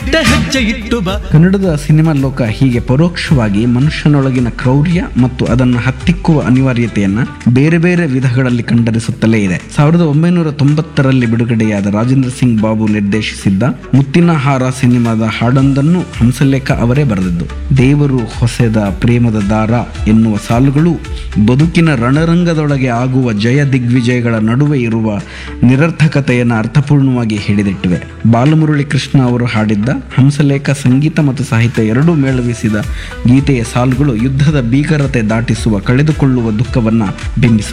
ದಿಟ್ಟ ಹೆಜ್ಜೆ ಇಟ್ಟು ಬಾ ಕನ್ನಡದ ಸಿನಿಮಾ ಲೋಕ ಹೀಗೆ ಪರೋಕ್ಷವಾಗಿ ಮನುಷ್ಯನೊಳಗಿನ ಕ್ರೌರ್ಯ ಮತ್ತು ಅದನ್ನು ಹತ್ತಿಕ್ಕುವ ಅನಿವಾರ್ಯತೆಯನ್ನ ಬೇರೆ ಬೇರೆ ವಿಧಗಳಲ್ಲಿ ಕಂಡರಿಸುತ್ತಲೇ ಇದೆ ಸಾವಿರದ ಒಂಬೈನೂರ ತೊಂಬತ್ತರಲ್ಲಿ ಬಿಡುಗಡೆಯಾದ ರಾಜೇಂದ್ರ ಸಿಂಗ್ ಬಾಬು ನಿರ್ದೇಶಿಸಿದ್ದ ಮುತ್ತಿನ ಹಾರ ಸಿನಿಮಾದ ಹಾಡೊಂದನ್ನು ಹಂಸಲೇಖ ಅವರೇ ಬರೆದಿದ್ದು ದೇವರು ಹೊಸೆದ ಪ್ರೇಮದ ದಾರ ಎನ್ನುವ ಸಾಲುಗಳು ಬದುಕಿನ ರಣರಂಗದೊಳಗೆ ಆಗುವ ಜಯ ದಿಗ್ವಿಜಯಗಳ ನಡುವೆ ಇರುವ ನಿರರ್ಥಕತೆಯನ್ನು ಅರ್ಥಪೂರ್ಣವಾಗಿ ಹಿಡಿದಿಟ್ಟಿವೆ ಬಾಲಮುರಳಿ ಕೃಷ್ಣ ಅವರು ಹಾಡಿದ್ದ ಹಂಸಲೇಖ ಸಂಗೀತ ಮತ್ತು ಸಾಹಿತ್ಯ ಎರಡೂ ಮೇಳವಿಸಿದ ಗೀತೆಯ ಸಾಲುಗಳು ಯುದ್ಧದ ಭೀಕರತೆ ದಾಟಿಸುವ ಕಳೆದುಕೊಳ್ಳುವ ದುಃಖವನ್ನು ಬಿಂಬಿಸುತ್ತವೆ